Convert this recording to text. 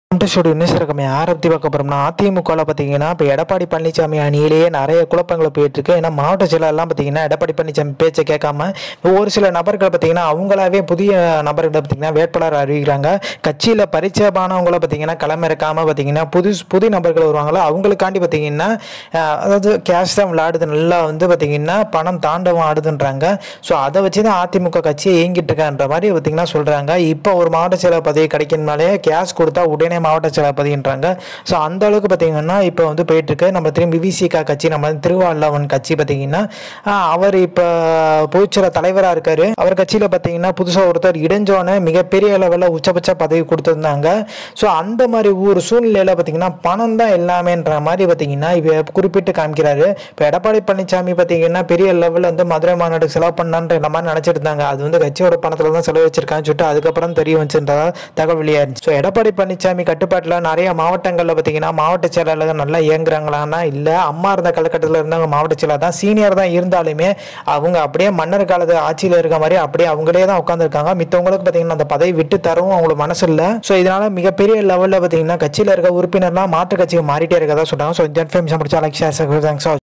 showed இன்னும் சிறக்கமே யாரை பற்றி பார்க்க போகிறோம்னா அதிமுகவில் பார்த்தீங்கன்னா இப்போ எடப்பாடி பழனிசாமி அணியிலேயே நிறைய குழப்பங்கள் போயிட்டு இருக்கு ஏன்னா மாவட்ட செயலர்லாம் பார்த்தீங்கன்னா எடப்பாடி பழனிசாமி பேச்சை கேட்காம ஒரு சில நபர்கள் பார்த்தீங்கன்னா அவங்களாவே புதிய நபர்களை பார்த்தீங்கன்னா வேட்பாளர் அறிவிக்கிறாங்க கட்சியில் பரிச்சயமானவங்கள பார்த்தீங்கன்னா களமிறக்காம பார்த்தீங்கன்னா புது புது நபர்கள் வருவாங்களோ அவங்களுக்காண்டி பார்த்தீங்கன்னா அஹ், அதாவது கேஷ் தான் விளையாடுது நல்லா வந்து பார்த்தீங்கன்னா பணம் தாண்டவம் ஆடுதுன்றாங்க ஸோ அதை வச்சு தான் அதிமுக கட்சியை இயங்கிட்டு இருக்கான்ற மாதிரி பார்த்தீங்கன்னா சொல்கிறாங்க இப்போ ஒரு மாவட்ட செயலர் பதவி கிடைக்கணும்னாலே கேஷ் கொடுத்தா உடனே மாவட்ட செயலர் பதவின்றாங்க ஸோ அந்த அளவுக்கு பார்த்தீங்கன்னா இப்போ வந்து போயிட்டு இருக்கு நம்ம திரும்பி விசிகா கட்சி நம்ம திருவாளவன் கட்சி பார்த்தீங்கன்னா ஆஹ், அவர் இப்போ பொதுச்செயலர் தலைவராக இருக்காரு அவர் கட்சியில் பார்த்தீங்கன்னா புதுசாக ஒருத்தர் இடைஞ்சோன்னு மிகப்பெரிய லெவலில் உச்சபட்ச பதவி கொடுத்துருந்தாங்க ஸோ அந்த மாதிரி ஒரு சூழ்நிலையில் பார்த்தீங்கன்னா பணம் தான் எல்லாமேன்ற மாதிரி பார்த்தீங்கன்னா இவ குறிப்பிட்டு காமிக்கிறாரு இப்போ எடப்பாடி பழனிசாமி பார்த்தீங்கன்னா பெரிய லெவலில் வந்து மதுரை மாநாட்டுக்கு செலவு பண்ணான்ற இந்த மாதிரி நினச்சிட்டு இருந்தாங்க அது வந்து கட்சியோட பணத்தில் தான் செலவு வச்சிருக்கான்னு சொல்லிட்டு அதுக்கப்புறம் தெரிய வச்சிருந்ததா தகவல் வெளியாயிருச்சு ஸோ எடப்பாடி பழனிசாமி கட்டுப்பாட்டில் நிறைய மாவட்டங்களில் பார்த்தீங்கன்னா மாவட்ட செயலாளர்கள் நல்லா இயங்குறாங்களான்னா இல்லை அம்மா இருந்த காலகட்டத்தில் இருந்தவங்க மாவட்ட செயலாளர் தான் சீனியர் தான் இருந்தாலுமே அவங்க அப்படியே மன்னர் காலத்து ஆட்சியில் இருக்க மாதிரி அப்படியே அவங்களே தான் உட்காந்துருக்காங்க மித்தவங்களுக்கு பார்த்தீங்கன்னா அந்த பதவி விட்டு தரவும் அவங்களுக்கு மனசு இல்லை ஸோ இதனால மிகப்பெரிய லெவலில் பார்த்தீங்கன்னா கட்சியில் இருக்க உறுப்பினர்லாம் மாற்று கட்சிக்கு மாறிட்டே இருக்கதா சொல்றாங்க ஸோ இந்த இன்ஃபர்மேஷன் முடிச்சா லைக் ஷேர் தேங்க்ஸ்